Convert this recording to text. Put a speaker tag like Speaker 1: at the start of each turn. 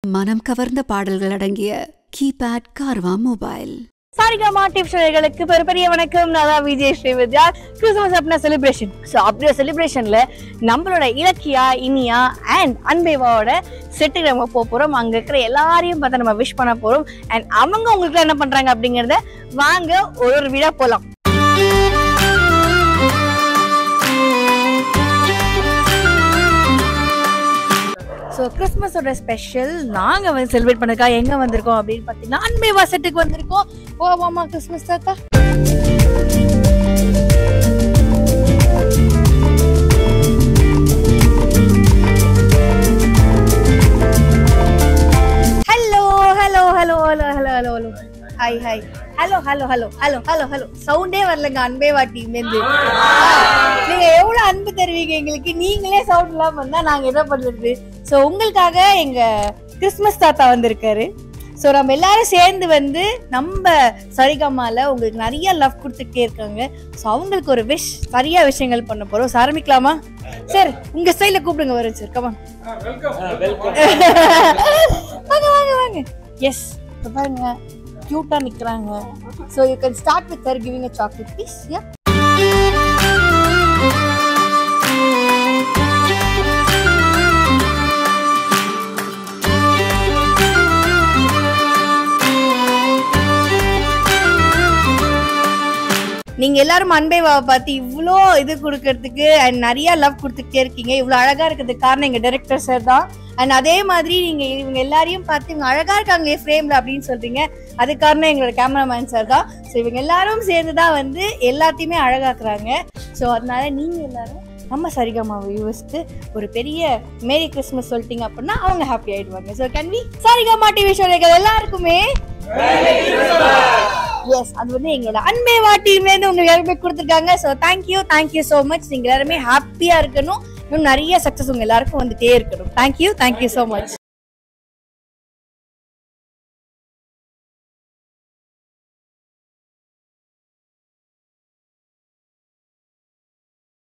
Speaker 1: மனம் கவர்ந்த பாடல்கள் அடங்கிய keypad Carvaan mobile
Speaker 2: Saregama tips நேயர்களுக்கு பெரிய பெரிய வணக்கம் நான் தான் விஜய் ஸ்ரீவித்யா கிறிஸ்துமஸ் அப்படின்னா செலிப்ரேஷன் ஸோ அப்படியே செலிப்ரேஷன்ல நம்மளோட இலக்கியா இனியா அண்ட் அன்பேவாவோட செட்டுக்கு நம்ம போக போறோம் அங்க இருக்கிற எல்லாரையும் பார்த்து நம்ம விஷ் பண்ண போறோம் அண்ட் அவங்க உங்களுக்கு என்ன பண்றாங்க அப்படிங்கறத வாங்க ஒரு ஒரு வீடா போலாம் ஸோ கிறிஸ்மஸோட ஸ்பெஷல் நாங்கள் வந்து செலிப்ரேட் பண்ணதுக்காக எங்கே வந்திருக்கோம் அப்படின்னு பார்த்தீங்கன்னா அன்பேவா செட்டுக்கு வந்திருக்கோம் ஓ ஆமா கிறிஸ்மஸ் தாத்தா hello hello hello hello hello hello hello hi hi hello hello hello hello hello hello சவுண்டே வரலங்க அன்பேவா டீம்லேருந்து நீங்க எவ்வளவு அன்பு தருவீங்க எங்களுக்கு நீங்களே சவுண்ட் இல்லாம இருந்தா நாங்க என்ன பண்றது ஸோ உங்களுக்காக எங்க கிறிஸ்மஸ் தாத்தா வந்திருக்காரு ஸோ நம்ம எல்லாரும் சேர்ந்து வந்து நம்ம சரிகமால உங்களுக்கு நிறைய லவ் கொடுத்துட்டே இருக்காங்க ஸோ அவங்களுக்கு ஒரு விஷ் நிறைய விஷயங்கள் பண்ண போறோம் So, ஆரம்பிக்கலாமா சார் உங்க ஸ்டைல கூப்பிடுங்க வரும் சார் கமா வாங்க வாங்க வாங்க எஸ் இப்போ பாருங்க க்யூட்டா நிக்கிறாங்க so you can start with her giving a chocolate piece yeah நீங்க எல்லாரும் அன்பேவாவை பார்த்து இவ்வளோ இது கொடுக்கறதுக்கு அண்ட் நிறைய லவ் கொடுத்துட்டே இருக்கீங்க இவ்வளோ அழகா இருக்கிறதுக்கு காரணம் எங்க டைரக்டர் சார் தான் அண்ட் அதே மாதிரி நீங்க இவங்க எல்லாரையும் பார்த்து இவங்க அழகா இருக்காங்க ஃப்ரேம்ல அப்படின்னு சொல்றீங்க அது காரணம் எங்களோட கேமராமேன் சார் தான் ஸோ இவங்க எல்லாரும் சேர்ந்து தான் வந்து எல்லாத்தையுமே அழகாக்குறாங்க ஸோ அதனால நீங்க எல்லாரும் நம்ம சரிகமா வியூவர்ஸ்க்கு ஒரு பெரிய மேரி கிறிஸ்மஸ் சொல்லிட்டீங்க அப்படின்னா அவங்க ஹாப்பி ஆயிடுவாங்க so can we Saregama TV ஷோர்கள் எல்லாருக்குமே எஸ் அது வந்து எங்களோட அன்பே வாட்டியிலேருந்து உங்களுக்கு எல்லாருமே கொடுத்துருக்காங்க so thank you thank you so much நீங்கள் எல்லாருமே ஹாப்பியாக இருக்கணும் இன்னும் நிறைய சக்ஸஸ் உங்க எல்லாருக்கும் வந்துட்டே இருக்கணும் தேங்க்யூ தேங்க்யூ ஸோ மச்